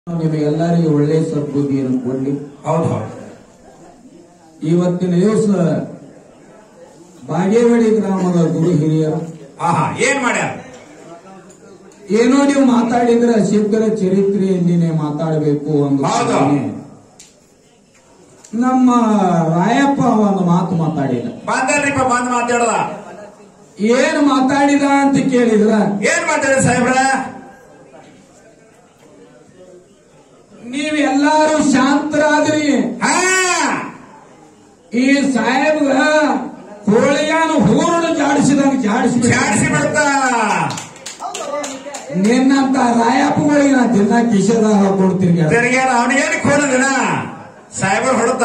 ನಿಮಗೆಲ್ಲರಿಗೂ ಒಳ್ಳೆ ಸದ್ಬುದ್ಧಿಯನ್ನು ಕೊಡ್ಲಿ ಹೌದು ಹೌದು ಇವತ್ತಿನ ದಿವಸ ಬಾಗೇವಾಡಿ ಗ್ರಾಮದ ಗುರು ಹಿರಿಯರು ಆಹಾ ಏನ್ ಮಾಡ್ಯಾರ ಏನೋ ನೀವು ಮಾತಾಡಿದ್ರೆ ಸಿದ್ಧರ ಚರಿತ್ರೆಯಲ್ಲಿನೇ ಮಾತಾಡಬೇಕು ಒಂದು ಹೌದು. ಭಾವನೆ. ನಮ್ಮ ರಾಯಪ್ಪ ಒಂದು ಮಾತು ಮಾತಾಡಿದ ಬಂದಲ್ರಿಪ್ಪ ಬಂದ್ ಮಾತಾಡದ ಏನ್ ಮಾತಾಡಿದ ಅಂತ ಕೇಳಿದ್ರ ಏನ್ ಮಾತಾಡ ಸಾಹೇಬ್ರ ನೀವೆಲ್ಲಾರು ಶಾಂತರಾದ್ರಿ ಹಾ ಈ ಸಾಹೇಬ್ಗ ಕೋಳಿಯಾನು ಹೂರಣ ಜಾಡಿಸಿದಂಗ ಜಾಡಿಸಿ ಜಾಡಿಸಿ ಬಿಡ್ತಾ ನಿನ್ನಂತ ರಾಯಪ್ಪಗಳಿಗೆ ನಾ ದಿನ ಕಿಶದಾಗ ಹಾಕೊಡ್ತೀನಿ ತೆರಿಗೆ ಅವನಿಗೇನು ಕೊಡುದಿನ ಸಾಹೇಬ್ರ ಹೊಡತ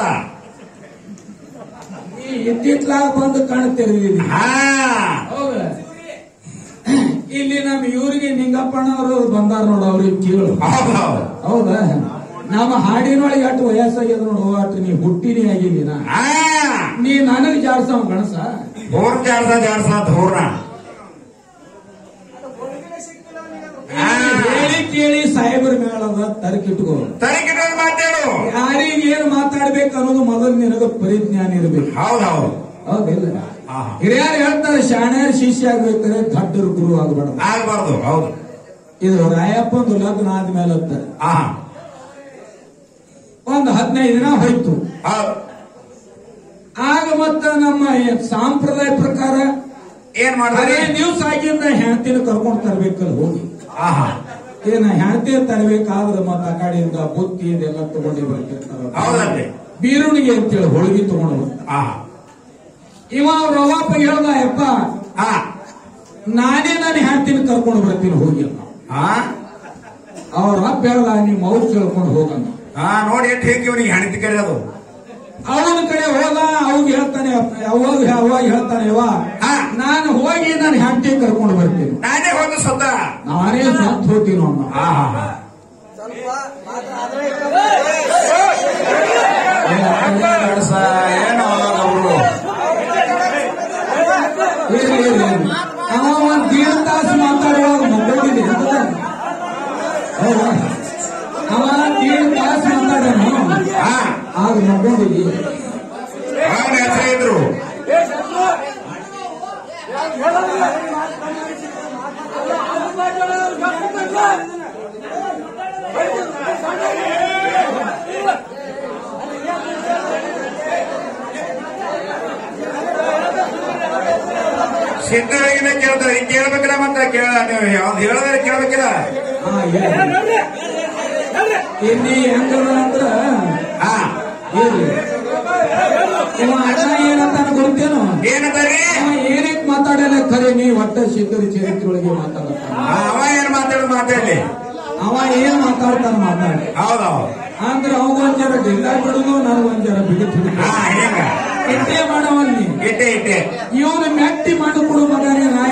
ನೀ ಇತ್ತಿತ್ಲಾಗ ಬಂದು ಕಣ್ ತೆರೆದಿದ್ದೀನಿ ಹಾ ಹೌದ ಇಲ್ಲಿ ನಮ್ಮ ಇವ್ರಿಗೆ ನಿಂಗಪ್ಪಣ್ಣವರು ಬಂದಾರ ನೋಡು ಅವ್ರಿಗೆ ಕೇಳು ಹೌದು ಹೌದು ಹೌದಾ ನಮ್ಮ ಹಾಡಿನೊಳಗೆ ಅಷ್ಟು ವಯಸ್ಸಾಗ್ಯದ ನೋಡು ಅಷ್ಟು ನೀ ಹುಟ್ಟಿನಿ ಆಗಿಲ್ಲ ನಾ. ಹಾ ನೀ ನನಗೆ ಜಾಡ್ಸವ್ ಗಣಸ ಧೂರ್ ಜಾಡ್ಸ ಜಾಡ್ಸ ಧೂರ್ನ ಹಾ ಹೇಳಿ ಕೇಳಿ ಸಾಹೇಬರ ಮೇಳದ ತರಕಿಟ್ಕೋ ತನಿಖೆ ಮಾತಾಡು ಯಾರಿಗೆ ಏನ್ ಮಾತಾಡ್ಬೇಕು ಅನ್ನೋದು ಮೊದಲು ನಿನಗ ಪರಿಜ್ಞಾನ ಇರಬೇಕು ಹೌದು ಹೌದು ಹೌದಿಲ್ಲ ಆಹಾ. ಹಿರಿಯರು ಹೇಳ್ತಾರೆ ಶಾಣ್ಯರ ಶಿಷ್ಯ ಆಗ್ಬೇಕಾದ್ರೆ ದಡ್ಡರು ಗುರು ಆಗ್ಬಾರ್ದು ಆಗ್ಬಾರ್ದು ಹೌದು ಇದು ರಾಯಪ್ಪಂದು ಲಗ್ನ ಆದ್ಮೇಲೆ ಅಂತ ಆಹಾ ಒಂದು ಹದಿನೈದು ದಿನ ಹೋಯ್ತು ಹೌದು ಆಗ ಮತ್ತ ನಮ್ಮ ಈ ಸಾಂಪ್ರದಾಯ ಪ್ರಕಾರ ಏನ್ ಮಾಡಿದ್ರಿ ಅದೇ ದಿವ್ಸ ಆಗಿಂದ ಹೆಂಡತಿನ ಕರ್ಕೊಂಡು ತರ್ಬೇಕಲ್ಲ ಹೋಗಿ ಆಹಾ ಏನ ಹೆಂಡತಿ ತರಬೇಕಾದ್ರೆ ಮತ್ತ ಆ ಕಡೆಯಿಂದ ಬುತ್ತಿ ಇದೆಲ್ಲ ತಗೊಂಡು ಬರ್ತಿರ್ತಾರ ಹೌದಲ್ರಿ ಬೀರುಣಿಗೆ ಅಂತೇಳಿ ಹೋಳಿಗೆ ತಗೊಂಡು ಬರ್ತಾರ. ಆಹಾ ಇವ ರವಾಪ ಹೇಳ್ದ ಯಪ್ಪ ಹಾ ನಾನೇ ನನ್ನ ಹೆಂಡತಿನ ಕರ್ಕೊಂಡು ಬರ್ತೀನಿ ಹೋಗಿ ಅನ್ನ ಹಾ ಅವ್ರ ಅಪ್ಪ ಹೇಳ್ದ ನೀವು ಮೌತ್ ಕೇಳ್ಕೊಂಡು ಹೋಗನ್ನ ಹಾ ನೋಡಿ ಎಷ್ಟು ಹೇಗೆ ಇವನಿಗೆ ಹೆಣತಿ ಕರೆಯೋದು ಅವನ ಕಡೆ ಹೋದ ಅವಾಗ ಹೇಳ್ತಾನೆ ಅವಾಗ ಅವಾಗ ಹೇಳ್ತಾನೆ ಯವ್ವ ಹಾ. ನಾನು ಹೋಗಿ ನನ್ನ ಹೆಂಡತಿ ಕರ್ಕೊಂಡು ಬರ್ತೀನಿ ನಾನೇ ಹೋದ ಸದ್ದ ನಾನೇ ಸತ್ ಹೋಗ್ತೀನಿ ಅನ್ನ ಆಹಾ ಏನು ಅವರು ಇರ್ಲಿ, ಇರ್ಲಿ, ಇರ್ಲಿ. ಅವ ಒಂದ್ ದೀಡ್ ತಾಸು ಮಾತಾಡುವಾಗ ಮಕ್ಕೊಂಡಿದೆ ಹೌದಾ ಅವ ದೀಡ್ ತಾಸು ಮಾತಾಡೋನು ಹಾ ಆಗ ಮಕ್ಕೊಂಡಿದ್ದಿ ಅವನ ಹೆಸರು ಇದ್ರು ಸಿದ್ಧರಾಗಿನ ಕೇಳ್ತಾರೆ ಈಗ ಕೇಳ್ಬೇಕಿಲ್ಲ ಮತ್ತೆ ಕೇಳ ನೀವು ಯಾವ್ದು ಹೇಳಿದ್ರೆ ಕೇಳ್ಬೇಕಿಲ್ಲ ಹಾ ಹೇಳಿ. ಇಲ್ಲಿ ಹೆಂಗದ ಅಂದ್ರ ಹಾ ಇರ್ಲಿ. ಇವ ಅಣ್ಣ ಏನಂತ ಗೊತ್ತೇನು ಏನಂತಾರಿ ಅವ ಏನಕ್ಕೆ ಮಾತಾಡಲ್ಲ ಖರೆ ನೀ ಒಟ್ಟ ಸಿದ್ಧರ ಚರಿತ್ರೆ ಒಳಗೆ ಮಾತಾಡತಾನ ಆ, ಅವ ಏನ್ ಮಾತಾಡೋದು ಮಾತಾಡ್ಲಿ ಅವ ಏನ್ ಮಾತಾಡ್ತಾನ ಮಾತಾಡಿ ಹೌದೌದು ಅಂದ್ರೆ ಅವಾಗ ಒಂದ್ ಜರ ಡಿಲ್ಲ ಬಿಡುದು ನನಗೆ ಒಂದ್ ಜರ ಬಿಡುದು ಹಾ ಹಿಂಗ ಇಟ್ಟೇ ಮಾಡವಲ್ಲಿ ಇಟ್ಟೆ ಇಟ್ಟೆ ಇವನು ಮೆಟ್ಟಿ ಮಾಡಿ ಕೊಡು ಮಗನೇ ನಾ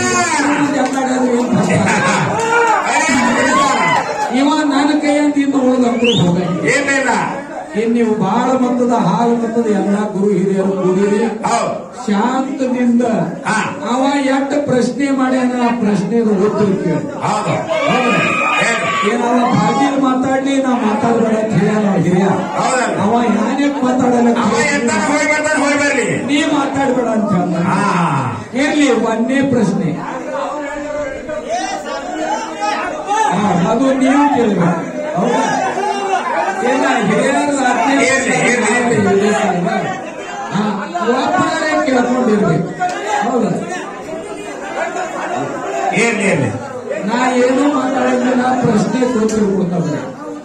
ಇವ ನನ್ನ ಕೈಯಂತ ಇನ್ನು ಉಳಿದಂಕರು ಹೋಗಂಗಿಲ್ಲ ಏನಿಲ್ಲ ಇನ್ ನೀವು ಬಹಳ ಮತದ ಹಾಲು ಮತದ ಎಲ್ಲಾ ಗುರು ಹಿರಿಯರು ಕೂಡಿರಿ ಹೌದು ಶಾಂತದಿಂದ ಹಾ. ಅವ ಎಟ್ಟ ಪ್ರಶ್ನೆ ಮಾಡ್ಯಾನ ಆ ಪ್ರಶ್ನೆಗೆ ಉತ್ತರ ಕೇಳಿ ಹೌದು ಹೇಳ್ರಿ. ಏನವ ಬಾಗಿಲ್ ಮಾತಾಡ್ಲಿ ನಾ ಮಾತಾಡ್ಬೇಡ ಅಂತ ಹೇಳ್ಯಾನ ಅವ ಹಿರಿಯ ಹೌದಲ್ಲ ಅವ ಯಾನ್ಯಕ್ ಮಾತಾಡಲ್ಲ ಅವ ಎಂತಾನ ಹೋಗಿ ಬರ್ತಾನೆ ಹೋಗಿ ಬರ್ಲಿ ನೀ ಮಾತಾಡ್ಬೇಡ ಅಂತ ಹೇಳ್ದ. ಹಾ ಇರ್ಲಿ ಒಂದೇ ಪ್ರಶ್ನೆ ಹಾ, ಅದು ನೀವು ಕೇಳಬೇಕು ಹೌದಾ ಇಲ್ಲ ಹಿರಿಯರ ಆಜ್ಞೆ ಇರ್ಲಿ, ಇರ್ಲಿ, ಇರ್ಲಿ. ಇರ್ಬೇಕಲ್ವಾ? ಹಾ, ಒಬ್ಬರೇ ಕೇಳ್ಕೊಂಡಿರ್ಬೇಕು ಹೌದಾ ಇರ್ಲಿ ಇರ್ಲಿ ನಾ ಏನೂ ಮಾತಾಡಂಗಿಲ್ಲ ಪ್ರಶ್ನೆ ಕೊಟ್ಟರು ಕೊಡ್ತಾವೆ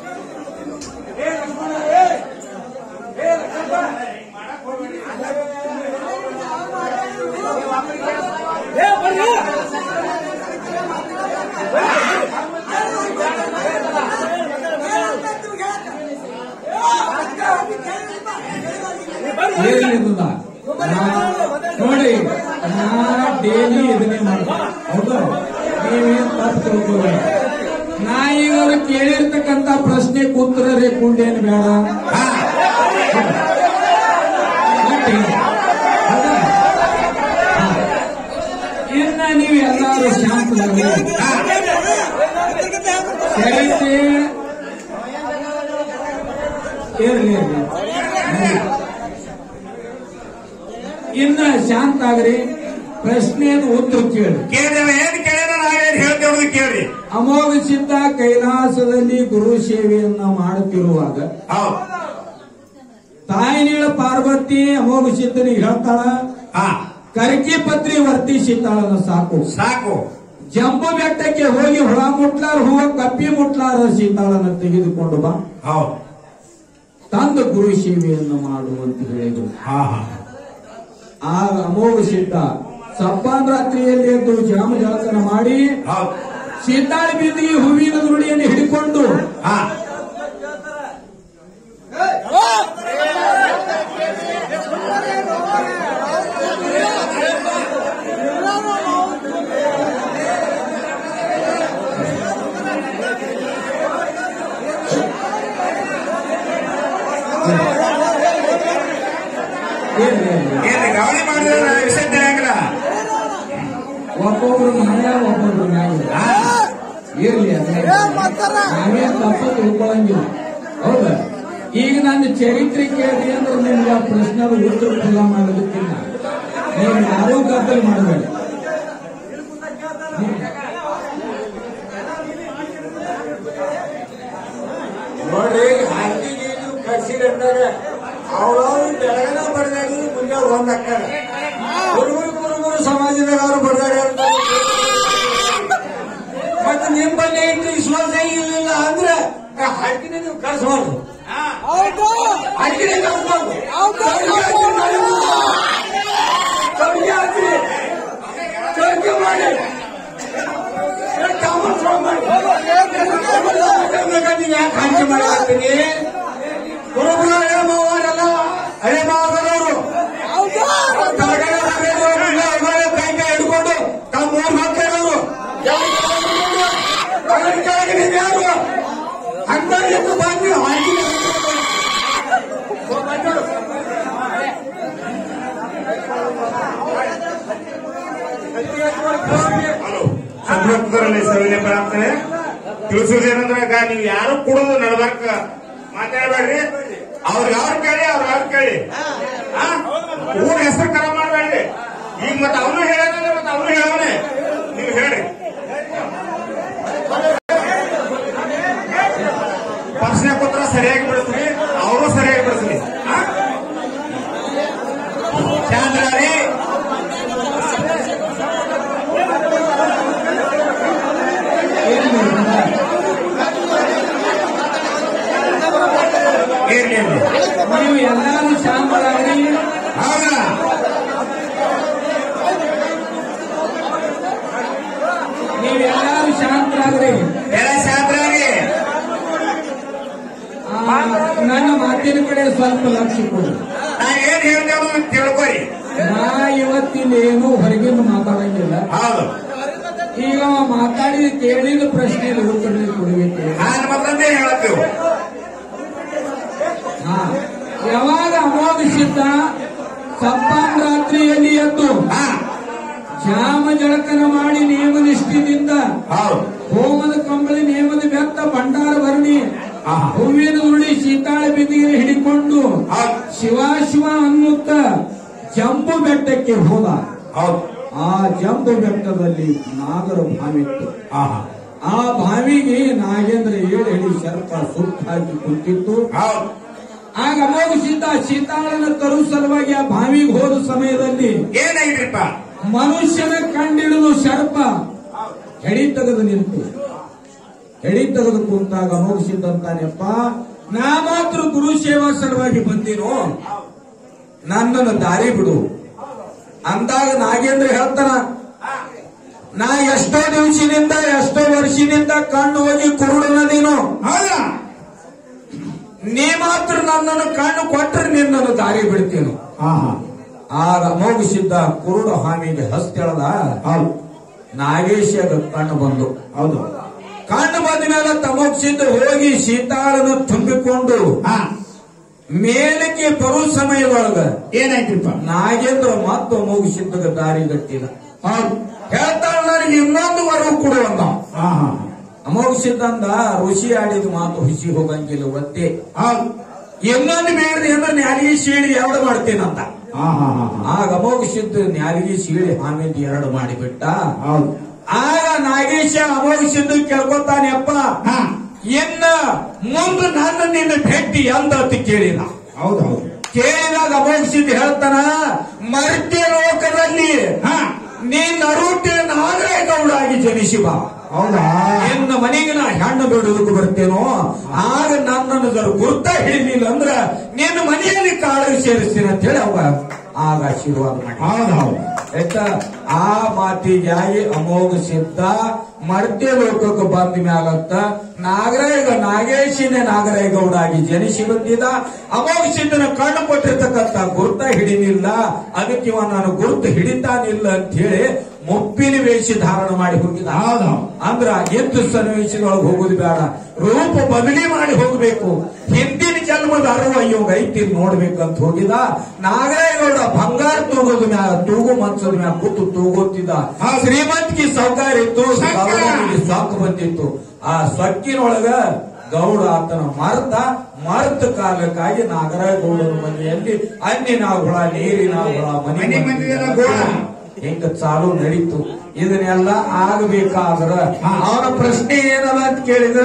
ಏನಿಲ್ಲ ನೋಡಿ ನಾ ಡೈಲಿ ಇದನ್ನೇ ಮಾಡ್ತೀನಿ ಹೌದಾ ನೀವೇನ್ ತಪ್ಪು ತಿಳ್ಕೊಬೇಡ ನಾ ಈಗ ಅವ್ರು ಕೇಳಿರ್ತಕ್ಕಂತ ಪ್ರಶ್ನೆ ಕೂತ್ರರೆ ಕುಂಡೇನು ಬೇಡ ಹಾ ಮತ್ತೆ, ಹೌದಾ? ಹಾ. ಇನ್ನ ನೀವು ಎಲ್ಲಾರು ಶಾಂತರಾಗಿ ಚರಿತ್ರೆ ಇರ್ಲಿ ಇರ್ಲಿ ಇನ್ನ ಶಾಂತ ಆಗ್ರಿ ಪ್ರಶ್ನೆಯನ್ನು ಉತ್ತರ ಕೇಳಿ ಕೇಳಿದೇವೆ ಏನ್ ಕೇಳಿದ ನಾವೇನ್ ಹೇಳ್ತೇವೆ ಕೇಳಿ ಅಮೋಘ ಸಿದ್ಧ ಕೈಲಾಸದಲ್ಲಿ ಗುರು ಸೇವೆಯನ್ನ ಮಾಡುತ್ತಿರುವಾಗ ಹೌದು ತಾಯಿನೀಳ ಪಾರ್ವತಿ ಅಮೋಘ ಸಿದ್ಧನಿಗೆ ಹೇಳ್ತಾಳ ಹಾ ಕರ್ಕಿ ಪತ್ರಿ ವರ್ತಿಸಿದ್ದಾಳನ್ನ ಸಾಕು ಸಾಕು ಜಂಬು ಬೆಟ್ಟಕ್ಕೆ ಹೋಗಿ ಹುಳ ಮುಟ್ಲಾರ ಹೂವ ಕಪ್ಪಿ ಮುಟ್ಲಾರ ಸೀತಾಳನ್ನ ತೆಗೆದುಕೊಂಡು ಬಾ ಹೌದು ತಂದ ಗುರು ಸೇವೆಯನ್ನು ಮಾಡು ಅಂತ ಹೇಳಿದ್ರು ಹಾ ಹಾ ಆ ಅಮೋಘ ಸಿದ್ಧ ಸಪ್ಪಾನ್ ರಾತ್ರಿಯಲ್ಲಿ ಎದ್ದು ಜಾಮ ಜಳಕನ ಮಾಡಿ ಹೌದು ಸೀತಾಳ ಬೀದಿಗೆ ಹೂವಿನ ನುಡಿಯನ್ನು ಹಿಡಿಕೊಂಡು ಹಾ ಏನ್ ಏನ್? ಏನ್ ಗಾಳಿ ಮಾಡಿದ್ರೆ ವಿಸರ್ಜನೆ ಆಗಲ್ಲ ಒಬ್ಬೊಬ್ರು ಮನೆ ಒಬ್ಬೊಬ್ರು ನ್ಯಾಯ ಹಾ ಇರ್ಲಿ ಅದ್ರಲ್ಲಿ ನಾವೇನ್ ತಪ್ಪ ತಿಳ್ಕೊಳಂಗಿಲ್ಲ ಹೌದಾ ಈಗ ನನ್ನ ಚರಿತ್ರೆ ಕೇಳಿ ಅಂದ್ರೆ ನಿಮ್ಗೆ ಆ ಪ್ರಶ್ನೆ ಉತ್ತರ ಫಲ ಮಾಡೋದಕ್ಕಿಲ್ಲ ನೀವು ಯಾರೂ ಗದ್ದಲ್ ಮಾಡಬೇಡಿ ನೋಡ್ರಿ ಹಂದಿಗೆ ನೀವು ಕಟ್ಸಿರಂತಾರೆ ಅವಳವ್ರು ಬೆಳಗನ ಬಡ್ದಾಗ ಮುಂಜಾನೆ ಒಂದ್ ಹಾಕ್ತಾರ ಕುರುಬರು ಕುರುಬರು ಸಮಾಜದಾಗ ಅವ್ರು ಬಡ್ದಾಗ ಮತ್ತೆ ನಿಮ್ಮಲ್ಲಿ ಐತಿ ವಿಶ್ವಾಸ ಇರಲಿಲ್ಲ ಅಂದ್ರೆ ಹಕ್ಕಿನ ನೀವು ಕಳ್ಸಬಾರ್ದು ಹಕ್ಕಿನ ಕಳ್ಸಬಾರ್ದು ಕವಿಗೆ ಹಾಕ್ರಿ ಕವಿಗೆ ಮಾಡಿ ಕಾಮನ್ ಮಾಡಿ ನೀವು ಯಾಕೆ ಹಂಚೆ ಮಾಡಾಕ್ತೀನಿ ಕುರುಬರು ಹಳೆ ಮಾವರೆಲ್ಲ ಹಳೆ ಮಾವರವರು ಬ್ಯಾಂಕ ಹಿಡ್ಕೊಂಡು ತಮ್ಮ ಮೂರು ಮಕ್ಕಳವರು ಯಾರು ಹಂಗಾಗಿ ಬಂದು ಹಾಕಿ ಹಲೋ ಸಂಪರ್ಕದಲ್ಲಿ ಸವಿನೆ ಪ್ರಾರ್ಥನೆ ತಿಳಿಸುವುದೇನಂದ್ರೆ ಈಗ ನೀವು ಯಾರು ಕುಡಿದು ನಡ್ಬಾರ್ಕ ಮಾತಾಡಬೇಡ್ರಿ ಅವ್ರ ಯಾರು ಕೇಳಿ ಅವ್ರ ಯಾರು ಕೇಳಿ ಆ? ಊರ್ ಹೆಸರು ಕರ ಮಾಡಬೇಡ್ರಿ ಈಗ ಮತ್ತೆ ಅವನು ಹೇಳೋದಂದ್ರೆ ಮತ್ತೆ ಅವನು ಹೇಳವನೆ ನೀವು ಹೇಳಿ ಪ್ರಶ್ನೆ ಪತ್ರ ಸರಿಯಾಗಿ ಬಿಡಿಸ್ರಿ ಅವರು ಸರಿಯಾಗಿ ಬಿಡಿಸ್ರಿ ಆ? ಚಾಂದ್ರಾರಿ ಏನ್ ಮಾಡ್ತಾರೆ? ಇರ್ಲಿ ಇರ್ಲಿ ನೀವು ಎಲ್ಲಾರು ಶಾಂತರಾಗಿ ಹೌದಾ ನೀವೆಲ್ಲರೂ ಶಾಂತರಾಗ್ರಿ ಎಲ್ಲ ಶಾಂತರಾಗಿ ಆ, ನನ್ನ ಮಾತಿನ ಕಡೆ ಸ್ವಲ್ಪ ಲಕ್ಷ್ಯ ಕೊಡಿ ನಾ ಏನ್ ಹೇಳ್ತೇವೆ ಅಂತ ತಿಳ್ಕೊರಿ ನಾ ಇವತ್ತಿಲ್ಲಿ ಏನು ಹೊರಗಿಂದ ಮಾತಾಡಂಗಿಲ್ಲ ಹೌದು ಈಗ ಅವ ಮಾತಾಡಿ ಕೇಳಿದ ಪ್ರಶ್ನೆಗೆ ಉತ್ತರ ಕೊಡಬೇಕು ನಾನು ಮತ್ತೊಂದೇ ಹೇಳ್ತೇವೆ ಹಾ ಯಾವಾಗ ಅಮೋಘ ಸಿದ್ಧ ಸಪ್ತಾನ್ ರಾತ್ರಿಯಲ್ಲಿ ಎದ್ದು ಹಾ ಜಾಮ ಜಳಕನ ಮಾಡಿ ನಿಯಮ ನಿಷ್ಠೆಯಿಂದ ಹೌದು ಹೋಮದ ಕಂಬಳಿ ನೇಮದ ಬೆತ್ತ ಭಂಡಾರ ಭರಣಿ ಆಹಾ. ಹೂವಿನ ಉರುಳಿ ಸೀತಾಳ ಬಿದಿಗೆ ಹಿಡಿಕೊಂಡು ಹೌದು ಶಿವ ಶಿವ ಅನ್ನುತ್ತ ಜಂಬು ಬೆಟ್ಟಕ್ಕೆ ಹೋದ ಹೌದು ಆ ಜಂಬು ಬೆಟ್ಟದಲ್ಲಿ ನಾಗರ ಭಾವಿತ್ತು ಆಹಾ ಆ ಬಾವಿಗೆ ನಾಗೇಂದ್ರ ಏಳು ಹಿಡಿ ಸರ್ಪ ಸುಟ್ಟು ಹಾಕಿ ಕುಂತಿತ್ತು ಹೌದು ಆಗ ಅಮೋಘ ಸೀತಾ ಸೀತಾಳನ ತರು ಸಲುವಾಗಿ ಆ ಬಾವಿಗೆ ಹೋದ ಸಮಯದಲ್ಲಿ ಏನಾಗಿದ್ರಿಪ್ಪ ಮನುಷ್ಯನ ಕಂಡಿಡಿದು ಸರ್ಪ ಹೆಡಿ ತೆಗೆದು ನಿಂತು ಹೆಡಿ ತೆಗೆದು ಕುಂತಾಗ ಅಮೋಘ ಸಿದ್ಧಂತಾನೆಪ್ಪ ನಾ ಮಾತ್ರ ಗುರು ಸೇವಾ ಸಲುವಾಗಿ ಬಂದಿನೋ ನನ್ನನ್ನು ದಾರಿ ಬಿಡು ಅಂದಾಗ ನಾಗೇಂದ್ರ ಹೇಳ್ತಾನ ನಾ ಎಷ್ಟೋ ದಿವಸದಿಂದ ಎಷ್ಟೋ ವರ್ಷದಿಂದ ಕಣ್ಣು ಹೋಗಿ ಕುರುಡನದೇನೋ ಹೌದಾ ನೀ ಮಾತ್ರ ನನ್ನನ್ನು ಕಣ್ಣು ಕೊಟ್ಟರೆ ನಿನ್ನನ್ನು ದಾರಿ ಬಿಡ್ತೇನು ಆಹಾ ಆಗ ಅಮೋಘಿಸಿದ್ದ ಕುರುಡು ಹಾಮಿಗೆ ಹಸ್ತೆಳದ ಹೌದು ನಾಗೇಶಗ ಕಣ್ಣು ಬಂದು ಹೌದು ಕಣ್ಣು ಬಂದ ಮೇಲೆ ತಮೋಕ್ಷಿದ್ದ ಹೋಗಿ ಸೀತಾಳನ್ನು ತುಂಬಿಕೊಂಡು ಹಾ ಮೇಲಕ್ಕೆ ಬರುವ ಸಮಯದೊಳಗ ಏನಾಯ್ತ್ರಿಪ್ಪ ನಾಗೇಂದ್ರ ಮತ್ತು ಅಮೋಘಿಸಿದ್ದ ದಾರಿ ಗಟ್ಟಿಲ್ಲ ಹೌದು ಹೇಳ್ತಾಳ ನನಗೆ ಇನ್ನೊಂದು ವರವು ಕೊಡು ಅಂದ ಆಹಾ ಅಮೋಘ ಸಿದ್ಧಂದ ಋಷಿ ಆಡಿದ ಮಾತು ಹುಸಿ ಹೋಗಂಗಿಲ್ಲ ಒತ್ತೆ ಹೌದು ಇನ್ನೊಂದು ಬೇಡ್ರಿ ಅಂದ್ರೆ ನ್ಯಾಲಿಗೆ ಸೀಳಿ ಎರಡು ಮಾಡ್ತೀನಂತ ಹಾ ಹಾ ಹಾ ಹಾ. ಆಗ ಅಮೋಘಸಿದ್ದು ನ್ಯಾಲಿಗೆ ಸೀಳಿ ಆಮೇಲೆ ಎರಡು ಮಾಡಿಬಿಟ್ಟ ಹೌದು ಆಗ ನಾಗೇಶ ಅಮೋಘಸಿದ್ದು ಕೇಳ್ಕೊತಾನೆಪ್ಪ ಹಾ ಇನ್ನ ಮುಂದೆ ನನ್ನ ನಿನ್ನ ಭೇಟಿ ಎಂದ ಅಂತ ಕೇಳಿದ ಹೌದು ಹೌದು ಕೇಳಿದಾಗ ಅಮೋಘಸಿದ್ದು ಹೇಳ್ತಾನ ಮರ್ತ್ಯ ಲೋಕದಲ್ಲಿ ಹಾ ನೀನ್ ಅರುಟೆ ನಾಗರೇಗೌಡಾಗಿ ಜನಿಸಿ ಬಾ ಹೌದಾ ನಿನ್ನ ಮನೆಗೆ ನಾ ಹೆಣ್ಣು ಬಿಡುವುದಕ್ಕೆ ಬರ್ತೇನೋ ಆಗ ನನ್ನನ್ನು ಜರ ಗುರ್ತ ಹಿಡಿಲಿಲ್ಲ ಅಂದ್ರ ನಿನ್ನ ಮನೆಯಲ್ಲಿ ಕಾಳಗಿ ಸೇರಿಸ್ತೀನಿ ಅಂತ ಹೇಳಿ ಅವ ಆಗ ಆಶೀರ್ವಾದ ಮಾಡಿ ಹೌದು ಹೌದು ಆಯ್ತಾ ಆ ಮಾತಿಗಾಗಿ ಅಮೋಘ ಸಿದ್ಧ ಮರ್ತ್ಯ ಲೋಕಕ್ಕೆ ಬಂದ ಮ್ಯಾಲತ್ತ ನಾಗರಾಯ ನಾಗೇಶಿನೇ ನಾಗರಾಯಗೌಡಾಗಿ ಜನಿಸಿ ಬಂದಿದ್ದ ಅಮೋಘ ಸಿದ್ಧನ ಕಣ್ಣು ಕೊಟ್ಟಿರ್ತಕ್ಕಂಥ ಗುರುತ ಹಿಡಿನಿಲ್ಲ ಅದಕ್ಕೆ ಇವ ನಾನು ಗುರುತು ಹಿಡಿತಾನಿಲ್ಲ ಅಂತ ಹೇಳಿ ಮುಪ್ಪಿನ ವೇಷ ಧಾರಣ ಮಾಡಿ ಹೋಗಿದ ಹೌದು ಹೌದು ಅಂದ್ರ ಎದ್ದು ಸನ್ನಿವೇಶದೊಳಗೆ ಹೋಗುದು ಬೇಡ ರೂಪ ಬದಲಿ ಮಾಡಿ ಹೋಗ್ಬೇಕು ಹಿಂದಿನ ಜನ್ಮದ ಅರಿವು ಅಯ್ಯೋಗ ಐತಿ ನೋಡ್ಬೇಕಂತ ಹೋಗಿದ ನಾಗರಾಯಗೌಡ ಬಂಗಾರ ತೂಗೋದು ಮ್ಯಾ ತೂಗು ಮಂಚದ ಮ್ಯಾಗ ಕೂತು ತೂಗೋತಿದ್ದ ಹಾ. ಶ್ರೀಮಂತಿಗೆ ಸೌಕಾರ ಇತ್ತು ಸೊಕ್ಕ. ಗೌಡನಿಗೆ ಸೊಕ್ಕ ಬಂದಿತ್ತು ಆ ಸೊಕ್ಕಿನೊಳಗ ಗೌಡ ಆತನ ಮರ್ತ ಮರ್ತ ಕಾಲಕ್ಕಾಗಿ ನಾಗರಾಯಗೌಡನ ಮನೆಯಲ್ಲಿ ಅನ್ನಿನ ಹುಳ ನೀರಿನ ಹುಳ ಮನೆ ಮನೆ ಮಂದಿಗೆಲ್ಲ ಗೋಳ. ಹಿಂಗ ಚಾಲು ನಡೀತು ಇದನ್ನೆಲ್ಲ ಆಗಬೇಕಾದ್ರ ಅವನ ಪ್ರಶ್ನೆ ಏನಲ್ಲ ಅಂತ ಕೇಳಿದ್ರ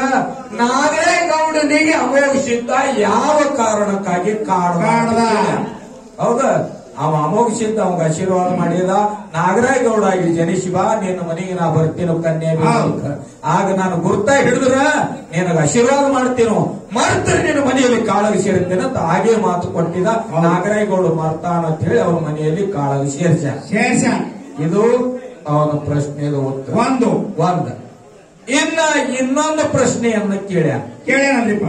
ನಾಗರೇಗೌಡನಿಗೆ ಅಮೋಘಿಸಿದ್ದ ಯಾವ ಕಾರಣಕ್ಕಾಗಿ ಕಾರಣ ಕಾಡ್ದ. ಹೌದಾ ಅವ ಅಮೋಘಿಸಿದ್ದ ಅವಾಗ ಆಶೀರ್ವಾದ ಮಾಡಿದ ನಾಗರಾಯಗೌಡ ಆಗಿ ಜನಿಸಿ ಬಾ ನಿನ್ನ ಮನೆಗೆ ನಾ ಬರ್ತೀನೋ ಕನ್ಯೆ ಹೌದು. ಆಗ ನಾನು ಗುರ್ತ ಹಿಡಿದ್ರ ನಿನಗ ಆಶೀರ್ವಾದ ಮಾಡ್ತೀನೋ ಮರ್ತರೆ ನಿನ್ನ ಮನೆಯಲ್ಲಿ ಕಾಳಗಿ ಸೇರುತ್ತೇನೆ ಅಂತ ಹಾಗೆ ಮಾತು ಕೊಟ್ಟಿದ ಹೌದು. ನಾಗರಾಯಗೌಡ ಮರ್ತಾನ ಅಂತ ಹೇಳಿ ಅವನ ಮನೆಯಲ್ಲಿ ಕಾಳಗಿ ಸೇರಿಸ ಶೇಷ ಇದು ಅವನ ಪ್ರಶ್ನೆಗೆ ಉತ್ತರ ಒಂದು ಒಂದ ಇನ್ನ ಇನ್ನೊಂದು ಪ್ರಶ್ನೆಯನ್ನ ಕೇಳ್ಯ ಕೇಳೇನಲ್ರಿಪ್ಪ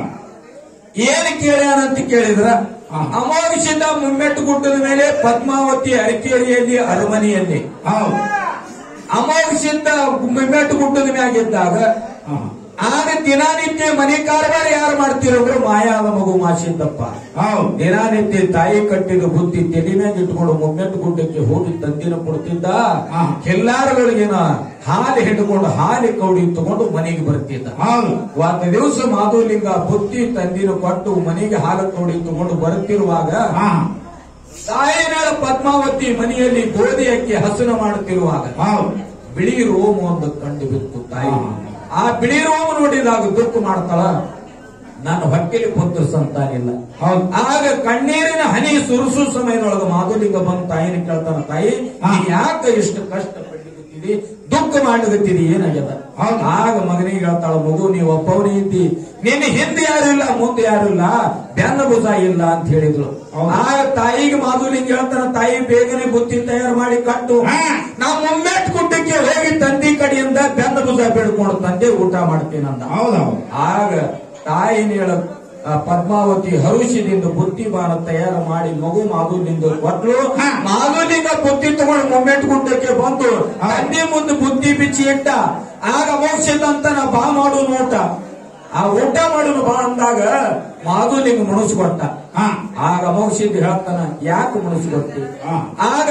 ಏನ್ ಕೇಳ್ಯಾನ ಅಂತ ಕೇಳಿದ್ರ ಹಾ. ಅಮೋಘಿಸಿದ ಮುಮ್ಮೆಟ್ಟು ಗುಡ್ಡದ ಮೇಲೆ ಪದ್ಮಾವತಿ ಅರಕೇರಿಯಲ್ಲಿ ಅರಮನೆಯಲ್ಲಿ ಹೌದು ಅಮೋಘಿಸಿದ್ದ ಮುಮ್ಮೆಟ್ಟು ಗುಡ್ಡದ ಮ್ಯಾಗಿದ್ದಾಗ ಹಾ ಆಗ ದಿನನಿತ್ಯ ಮನೆ ಕಾರ್ಬಾರ ಯಾರು ಮಾಡ್ತಿರೋರು ಮಾಯಾದ ಮಗು ಮಾಸಿದ್ದಪ್ಪ ಹೌದು ದಿನನಿತ್ಯ ತಾಯಿ ಕಟ್ಟಿದ ಬುದ್ಧಿ ತಲೆ ಮ್ಯಾಗ ಇಟ್ಕೊಂಡು ಮುಮ್ಮೆಟ್ಟು ಗುಡ್ಡಕ್ಕೆ ಹೋಗಿ ತಂದಿನ ಕೊಡ್ತಿದ್ದ ಹಾ. ಕೆಲ್ಲಾರಗಳಿಗಿನ ಹಾಲು ಹಿಡ್ಕೊಂಡು ಹಾಲಿ ಕೌಡಿ ತಗೊಂಡು ಮನೆಗೆ ಬರ್ತಿದ್ದ ಹೌದು ಒಂದು ದಿವಸ ಮಾಧುಲಿಂಗ ಬುದ್ಧಿ ತಂದಿನ ಕೊಟ್ಟು ಮನೆಗೆ ಹಾಲು ಕೌಡಿ ತಗೊಂಡು ಬರುತ್ತಿರುವಾಗ ಹಾ ತಾಯಿ ಮೇಲೆ ಪದ್ಮಾವತಿ ಮನೆಯಲ್ಲಿ ಗೋಧಿ ಅಕ್ಕಿ ಹಸನ ಮಾಡುತ್ತಿರುವಾಗ ಹೌದು ಬಿಳಿ ರೋಮ ಒಂದು ಕಂಡು ಬಿತ್ತು ತಾಯಿ ಹಾ. ಆ ಬಿಳಿ ರೋಮ ನೋಡಿದಾಗ ದುಃಖ ಮಾಡ್ತಾಳ ನನ್ನ ಹೊಟ್ಟೆಲಿ ಪುತ್ರ ಸಂತಾನಿಲ್ಲ ಹೌದು ಆಗ ಕಣ್ಣೀರಿನ ಹನಿ ಸುರುಸು ಸಮಯದೊಳಗ ಮಾಧುಲಿಂಗ ಬಂದು ತಾಯಿನ ಕೇಳ್ತಾನ ತಾಯಿ ಹಾ. ನೀ ಯಾಕೆ ಇಷ್ಟು ಕಷ್ಟ ಪಡ್ಲಿಕತ್ತೀರಿ ದುಃಖ ಮಾಡ್ಲಿಕತ್ತೀರಿ ಏನಾಗ್ಯದ ಹೌದು. ಆಗ ಮಗನಿಗೆ ಹೇಳ್ತಾಳ ಮಗು ನೀವು ಒಬ್ಬವನೇ ಇದ್ದಿ ನಿನ್ನ ಹಿಂದೆ ಯಾರು ಇಲ್ಲ ಮುಂದೆ ಯಾರು ಇಲ್ಲ ಬೆನ್ನ ಭುಜ ಇಲ್ಲ ಅಂತ ಹೇಳಿದ್ರು ಹೌದು. ಆಗ ತಾಯಿಗೆ ಮಾಧುಲಿಂಗ ಹೇಳ್ತಾನ ತಾಯಿ ಬೇಗನೆ ಬುತ್ತಿ ತಯಾರು ಮಾಡಿ ಕಟ್ಟು ಹಾ. ನಾ ಮುಮ್ಮೆಟ್ ಕುಟ್ಟಕ್ಕೆ ಹೋಗಿ ತಂದಿ ಕಡೆಯಿಂದ ಬೆನ್ನ ಭುಜ ಬೇಡ್ಕೊಂಡು ತಂದೆ ಊಟ ಮಾಡ್ತೀನಂದ ಹೌದು ಹೌದು ಆಗ ತಾಯಿನ ಹೇಳ ಆ ಪದ್ಮಾವತಿ ಹರುಷದಿಂದ ಬುದ್ಧಿ ಬಾಣ ತಯಾರು ಮಾಡಿ ಮಗು ಮಾಧುಲಿಂಗ ಕೊಟ್ಲು ಹಾ. ಮಾಧುಲಿಂಗ ಬುದ್ಧಿ ತಗೊಂಡು ಮೊಮೆಂಟ್ ಗುಡ್ಡಕ್ಕೆ ಬಂದು ಹಾ. ತಂದೆ ಮುಂದೆ ಬುದ್ಧಿ ಬಿಚ್ಚಿ ಇಟ್ಟ ಆಗ ಮೋಕ್ಷದಂತ ನಾ ಬಾ ಮಾಡು ನೋಟ ಆ ಊಟ ಮಾಡೋನು ಬಾ ಅಂದಾಗ ಮಾಧುಲಿಂಗ ಮುಣಿಸ್ಕೊಟ್ಟ ಹಾ ಆಗ ಮೋಕ್ಷಿದ್ ಹೇಳ್ತಾನ ಯಾಕೆ ಮುಣಿಸ್ಕೊಟ್ಟಿ ಹಾ. ಆಗ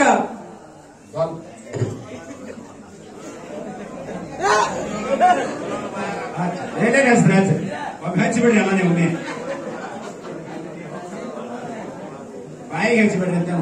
ಎರಡೇ ಹೆಸರು ಹಚ್ಚಿ ಒಬ್ಬ ಹಚ್ಚಿಬಿಡ್ರಿ ಅಲ್ಲ ನೀವು ಒಮ್ಮೆ ಬಾಯಿಗೆ ಹಚ್ಚಿಬಿಡ್ರಿ ಅಂತ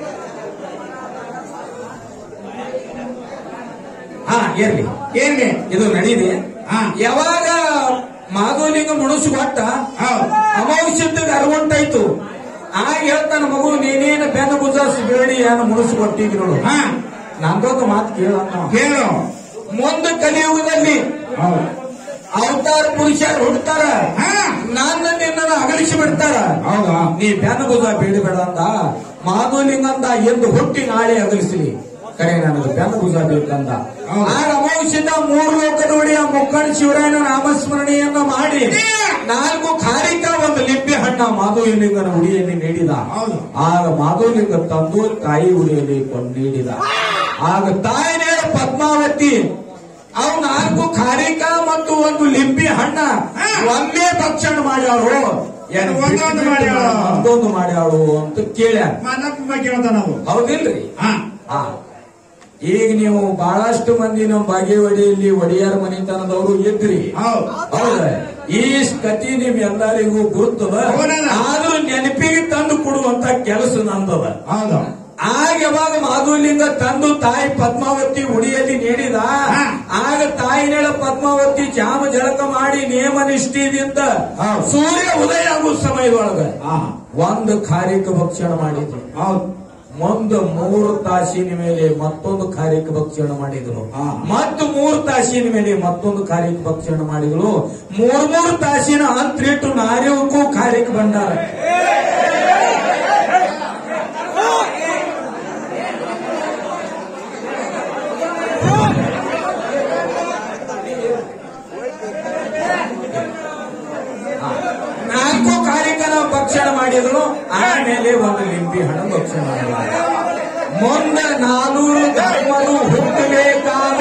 ಹಾ ಇರ್ಲಿ ಏನ್ಗೆ ಇದು ನಡೀಲಿ ಹಾ. ಯಾವಾಗ ಮಾಧುಲಿಂಗ ಮುಣಿಸ್ಕೊಟ್ಟ ಹೌದು ಅಮೌಷಧಕ್ಕೆ ಅರವಂಟಾಯ್ತು ಆಗ ಹೇಳ್ತಾನ ಮಗು ನೀನೇನು ಬೆನ್ನ ಬುಜಾಸ್ ಬೇಡಿ ಏನು ಮುಣಿಸ್ಕೊಟ್ಟಿದ್ರು ನೋಡು ಹಾ ನಂದೊಂದು ಮಾತು ಕೇಳ ಕೇಳು ಮುಂದೆ ಕಲಿಯುಗದಲ್ಲಿ ಹೌದು ಅವತಾರ ಪುರುಷರು ಹುಡ್ತಾರ ಹಾ ನನ್ನ ನಿನ್ನನ್ನು ಅಗಲಿಸಿ ಬಿಡ್ತಾರ ಹೌದಾ ನೀ ಬೆನ್ನ ಬುಜ ಬೇಡಬೇಡ ಅಂತ ಮಾಧುಲಿಂಗ ಅಂದ ಎಂದು ಹುಟ್ಟಿ ನಾಳೆ ಅಗಲಿಸಲಿ ಕರೆ ನನಗೆ ಬೆನ್ನ ಬುಜ ಬೇಕಂದ ಹೌದು. ಆಗ ಅಮೌಷಧ ಮೂರು ಲೋಕ ನೋಡಿ ಆ ಮುಕ್ಕಣ ಶಿವರಾಯನ ನಾಮಸ್ಮರಣೆಯನ್ನ ಮಾಡಿ ನಾಲ್ಕು ಖಾರಿಕ ಒಂದು ಲಿಂಬೆ ಹಣ್ಣ ಮಾಧುಲಿಂಗನ ಉಡಿಯಲ್ಲಿ ನೀಡಿದ ಹೌದು. ಆಗ ಮಾಧುಲಿಂಗ ತಂದು ತಾಯಿ ಉಡಿಯಲ್ಲಿ ಕೊಂಡು ನೀಡಿದ ಆಗ ತಾಯಿನೇ ಪದ್ಮಾವತಿ ಅವು ನಾಲ್ಕು ಖಾರಿಕ ಮತ್ತು ಒಂದು ಲಿಂಬಿ ಹಣ್ಣ ಹಾ. ಒಂದೇ ಭಕ್ಷಣ ಮಾಡ್ಯಾಳು ಏನು ಒಂದೊಂದು ಮಾಡ್ಯಾಳು. ಒಂದೊಂದು ಮಾಡ್ಯಾಳು ಅಂತ ಕೇಳ್ಯಾರ ಮನಪ್ಪ ಬಗ್ಗೆ ಹೇಳ್ತಾನ ನಾವು ಹೌದಿಲ್ರಿ ಹಾ ಆ. ಈಗ ನೀವು ಬಹಳಷ್ಟು ಮಂದಿ ನಮ್ಮ ಬಾಗೇವಾಡಿಯಲ್ಲಿ ಒಡೆಯರ್ ಮನೆತನದವರು ಇದ್ರಿ ಹೌದು ಹೌದ ಈ ಕತಿ ನಿಮ್ಮೆಲ್ಲರಿಗೂ ಗುರ್ತದ ಹೌದಲ್ಲ? ಆದ್ರೂ ನೆನಪಿಗೆ ತಂದು ಕೊಡುವಂತ ಕೆಲಸ ನಂದದ ಹೌದು ಆಗ ಯಾವಾಗ ಮಾಧುಲಿಂಗ ತಂದು ತಾಯಿ ಪದ್ಮಾವತಿ ಉಡಿಯಲ್ಲಿ ನೀಡಿದ ಹಾ. ಆಗ ತಾಯಿನೇಳ ಪದ್ಮಾವತಿ ಜಾಮ ಜಳಕ ಮಾಡಿ ನೇಮ ನಿಷ್ಠೆಯಿಂದ ಹೌದು. ಸೂರ್ಯ ಉದಯ ಆಗುವ ಸಮಯದೊಳಗ ಹಾ ಒಂದು ಖಾರಿಕ ಭಕ್ಷಣ ಮಾಡಿದ್ರು ಹೌದು ಮುಂದ ಮೂರು ತಾಸಿನ ಮೇಲೆ ಮತ್ತೊಂದು ಖಾರಿಕ ಭಕ್ಷಣ ಮಾಡಿದ್ರು ಹಾ. ಮತ್ತು ಮೂರು ತಾಸಿನ ಮೇಲೆ ಮತ್ತೊಂದು ಖಾರಿಕ ಭಕ್ಷಣ ಮಾಡಿದ್ರು ಮೂರ್ ಮೂರು ತಾಸಿನ ಅಂತ್ರಿಟ್ಟು ನಾರ್ಯವಕ್ಕೂ ಖಾರಿಕ ಬಂದಾರ ನಾಲ್ಕು ಕಾರ್ಯಕ್ರಮ ಭಕ್ಷಣ ಮಾಡಿದ್ರು ಆಮೇಲೆ ಒಂದು ಲಿಂಬಿ ಹಣ ಭಕ್ಷಣ ಮಾಡಿದ್ರು ಮುಂದೆ ನಾನೂರು ಧರ್ಮರು ಹುಟ್ಟಬೇಕಾದ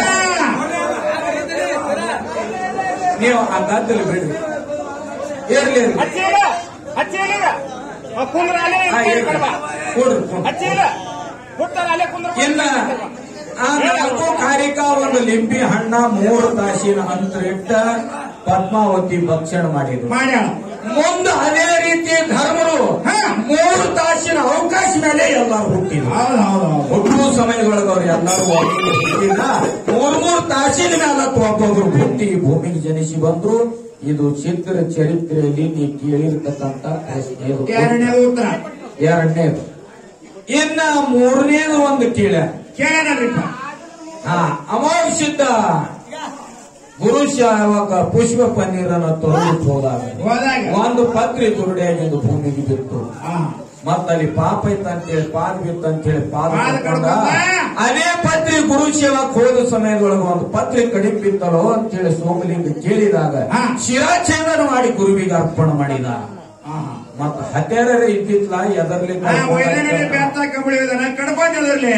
ನೀವು ಆ ಗದ್ದಲು ಬಿಡ್ರಿ ಇರ್ಲಿ ಇರ್ಲಿ. ಹಚ್ಚಿಲ್ಲ ಹಚ್ಚಿಲ್ಲ ಕುಂದ್ರ ಅಲ್ಲೇ ಆ, ಇರ್ಲಿ. ಕಡಬ ಕೊಡ್ರಿ ಕೊಡ್ರಿ. ಹಚ್ಚಿಲ್ಲ ಹುಟ್ಟಾರ ಅಲ್ಲೇ ಕುಂದ್ರ ಇಲ್ಲ ಆ ನಾಲ್ಕು ಕಾರಿಕ ಒಂದು ಲಿಂಬಿ ಹಣ್ಣ ಮೂರು ತಾಸಿನ ಅಂತರಿಟ್ಟ ಪದ್ಮಾವತಿ ಭಕ್ಷಣ ಮಾಡಿದ್ರು ಮಾಡ್ಯಾಳ ಮುಂದೆ ಅದೇ ರೀತಿ ಧರ್ಮರು ಹಾ. ಮೂರು ತಾಸಿನ ಅವಕಾಶ ಮೇಲೆ ಎಲ್ಲರೂ ಹುಟ್ಟಿದ್ರು ಹೌದು ಹೌದು ಹೌದು ಹುಟ್ಟುವ ಸಮಯದೊಳಗೆ ಅವ್ರು ಎಲ್ಲರೂ ಒಟ್ಟಿಗೆ ಹುಟ್ಟಿಲ್ಲ ಮೂರ್ ಮೂರು ತಾಸಿನ ಮೇಲೆ ಒಬ್ಬೊಬ್ರು ಹುಟ್ಟಿ ಭೂಮಿಗೆ ಜನಿಸಿ ಬಂದ್ರು ಇದು ಚಿತ್ರ ಚರಿತ್ರೆಯಲ್ಲಿ ನೀವು ಕೇಳಿರ್ತಕ್ಕಂಥ ಪ್ರಶ್ನೆ ಇದು. ಎರಡನೇದು ಉತ್ತರ ಎರಡನೇದು ಇನ್ನ ಮೂರನೇದು ಒಂದು ಕೇಳ ಕೇಳೋಣಲ್ರಿಪ್ಪ ಹಾ ಅಮಾವಾಸ್ಯದ ಪುರುಷ ಯಾವಾಗ ಪುಷ್ಪ ಪನ್ನೀರನ್ನ ತೊರೆದು ಹೋದಾಗ ಹೋದಾಗ ಒಂದು ಪತ್ರಿ ದುರುಡಿಯಾಗಿದ್ದು ಭೂಮಿಗೆ ಬಿತ್ತು ಹಾ ಮತ್ತಲ್ಲಿ ಪಾಪ ಇತ್ತಂತೇಳಿ ಪಾದ ಬಿತ್ತಂತೇಳಿ ಪಾದ ಪಾದ ಕಟ್ಕೊಂಡ ಕಟ್ಕೊಂಡ. ಅದೇ ಪತ್ರಿ ಗುರು ಸೇವಕ್ ಹೋದ ಸಮಯದೊಳಗೆ ಒಂದು ಪತ್ರಿ ಕಡಿಮೆ ಬಿತ್ತಲೋ ಅಂತೇಳಿ ಸೋಮಲಿಂಗ ಕೇಳಿದಾಗ ಹಾ. ಶಿರಾಚ್ಛೇದನ ಮಾಡಿ ಗುರುವಿಗೆ ಅರ್ಪಣೆ ಮಾಡಿದ ಹಾ ಮತ್ತ ಹತ್ಯಾರರ ಇದ್ದಿತ್ಲ ಎದರ್ಲಿ ಹಾ ಒಯ್ದನಲ್ಲಿ ಬೆತ್ತ ಕಬಳಿಯೋದನ್ನ ಕಡ್ಕೊಂಡಿರಲಿ